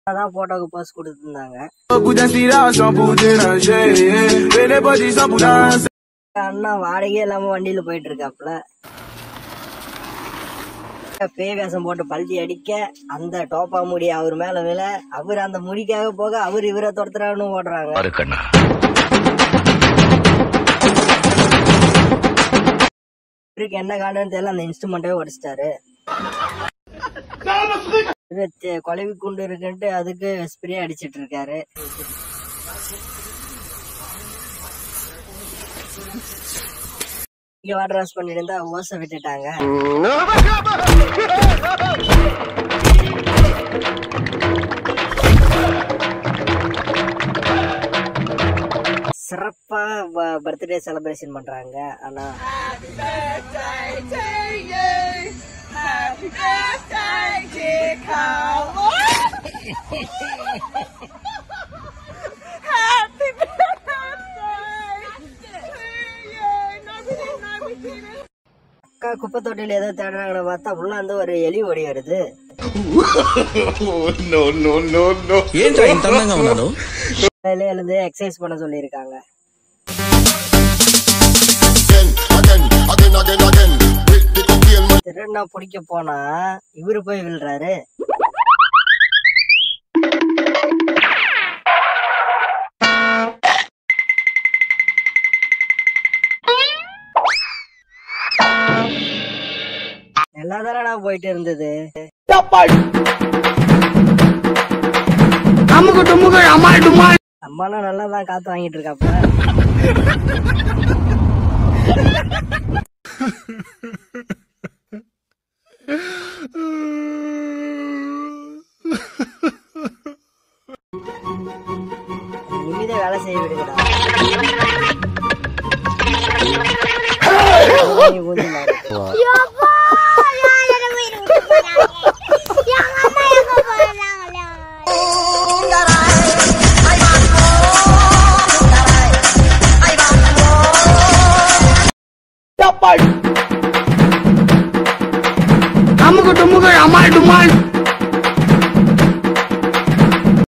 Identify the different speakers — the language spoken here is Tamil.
Speaker 1: அதான் போட்டோக்கு போஸ்ட் கொடுத்துருந்தாங்க
Speaker 2: Beaucoup d'inspiration pour déranger. Et les bodies sont pour danser.
Speaker 1: அண்ணா வாடகையே இல்லாம வண்டியில போயிட்டு இருக்காப்ல பேய் வேஷம் போட்டு பல்ட்டி அடிக்க அந்த டோப்பா முடி அவர் மேல விழ அவர் அந்த முடிக்காக போக அவர் இவரை துரத்துறான்னு ஓடுறாங்க
Speaker 3: மறுக்கண்ணா
Speaker 1: இவருக்கு என்ன காரணம்னு தெரியல அந்த இன்ஸ்ட்ருமெண்ட்டே உடைச்சிட்டாரு இவரு தெ- கொலவி குண்டு இருக்குன்ட்டு அதுக்கு ஸ்ப்ரே அடிச்சிட்டு இருக்காரு இங்க வாட்டர் வாஷ் பண்ணிட்டு இருந்தா ஓசை விட்டுட்டாங்க சிறப்பா பர்த்டே செலிப்ரேஷன் பண்றாங்க ஆனா அக்கா குப்பை தொட்டில ஏதோ தேடுறாங்கன்னு பார்த்தா உள்ள வந்து ஒரு எலி ஓடி வருது
Speaker 4: ఏంట్రా ఇంత అందంగా ఉన్నాను
Speaker 1: காலையில எழுந்து எக்ஸசைஸ் பண்ண சொல்லியிருக்காங்க திருநா பிடிக்க போனா இவரு போய் விழுறாரு நல்லா தானடா போயிட்டு இருந்தது அம்மாலாம் நல்லா தான் காத்து வாங்கிட்டு இருக்காப்ப நிமித வேலை செய்ய விடுங்கடா நீ ஊதினாரு.
Speaker 2: அமுக்கு டுமுக்கு அம்மாள் டுமாள்